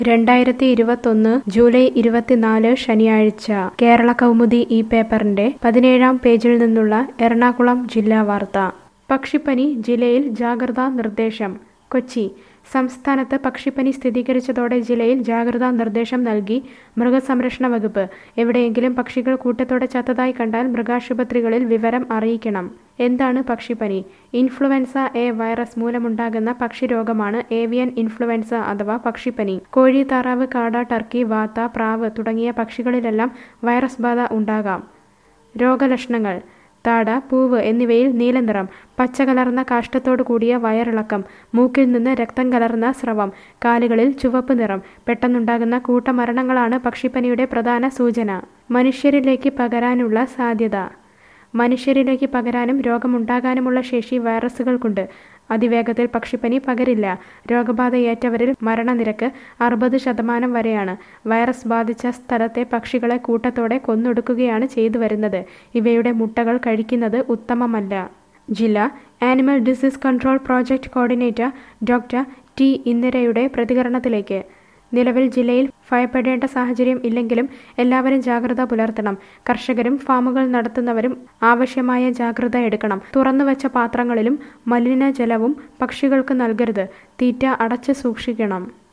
രണ്ടായിരത്തി ഇരുപത്തൊന്ന് ജൂലൈ ഇരുപത്തിനാല് ശനിയാഴ്ച കേരള കൗമുദി ഈ പേപ്പറിന്റെ പതിനേഴാം പേജിൽ നിന്നുള്ള എറണാകുളം ജില്ലാ വാർത്ത പക്ഷിപ്പനി ജില്ലയിൽ ജാഗ്രതാ നിർദ്ദേശം കൊച്ചി സംസ്ഥാനത്ത് പക്ഷിപ്പനി സ്ഥിരീകരിച്ചതോടെ ജില്ലയിൽ ജാഗ്രതാ നിർദ്ദേശം നൽകി മൃഗസംരക്ഷണ വകുപ്പ് എവിടെയെങ്കിലും പക്ഷികൾ കൂട്ടത്തോടെ ചത്തതായി കണ്ടാൽ മൃഗാശുപത്രികളിൽ വിവരം അറിയിക്കണം എന്താണ് പക്ഷിപ്പനി ഇൻഫ്ലുവൻസ എ വൈറസ് മൂലമുണ്ടാകുന്ന പക്ഷിരോഗമാണ് ഏവിയൻ ഇൻഫ്ലുവൻസ അഥവാ പക്ഷിപ്പനി കോഴി താറാവ് കാട ടർക്കി വാത്ത പ്രാവ് തുടങ്ങിയ പക്ഷികളിലെല്ലാം വൈറസ് ബാധ ഉണ്ടാകാം രോഗലക്ഷണങ്ങൾ താട പൂവ് എന്നിവയിൽ നീലനിറം പച്ച കലർന്ന കാഷ്ടത്തോടു കൂടിയ വയറിളക്കം മൂക്കിൽ നിന്ന് രക്തം കലർന്ന സ്രവം കാലുകളിൽ ചുവപ്പ് നിറം പെട്ടെന്നുണ്ടാകുന്ന കൂട്ടമരണങ്ങളാണ് പക്ഷിപ്പനിയുടെ പ്രധാന സൂചന മനുഷ്യരിലേക്ക് പകരാനുള്ള സാധ്യത മനുഷ്യരിലേക്ക് പകരാനും രോഗമുണ്ടാകാനുമുള്ള ശേഷി വൈറസുകൾക്കുണ്ട് അതിവേഗത്തിൽ പക്ഷിപ്പനി പകരില്ല രോഗബാധയേറ്റവരിൽ മരണനിരക്ക് അറുപത് ശതമാനം വരെയാണ് വൈറസ് ബാധിച്ച സ്ഥലത്തെ പക്ഷികളെ കൂട്ടത്തോടെ കൊന്നൊടുക്കുകയാണ് ചെയ്തു വരുന്നത് ഇവയുടെ മുട്ടകൾ കഴിക്കുന്നത് ഉത്തമമല്ല ജില്ലാ animal disease control project coordinator doctor T ഇന്ദിരയുടെ പ്രതികരണത്തിലേക്ക് നിലവിൽ ജില്ലയിൽ ഭയപ്പെടേണ്ട സാഹചര്യം ഇല്ലെങ്കിലും എല്ലാവരും ജാഗ്രത പുലർത്തണം കർഷകരും ഫാമുകൾ നടത്തുന്നവരും ആവശ്യമായ ജാഗ്രത എടുക്കണം തുറന്നുവച്ച പാത്രങ്ങളിലും മലിനജലവും പക്ഷികൾക്ക് നൽകരുത് തീറ്റ അടച്ചു സൂക്ഷിക്കണം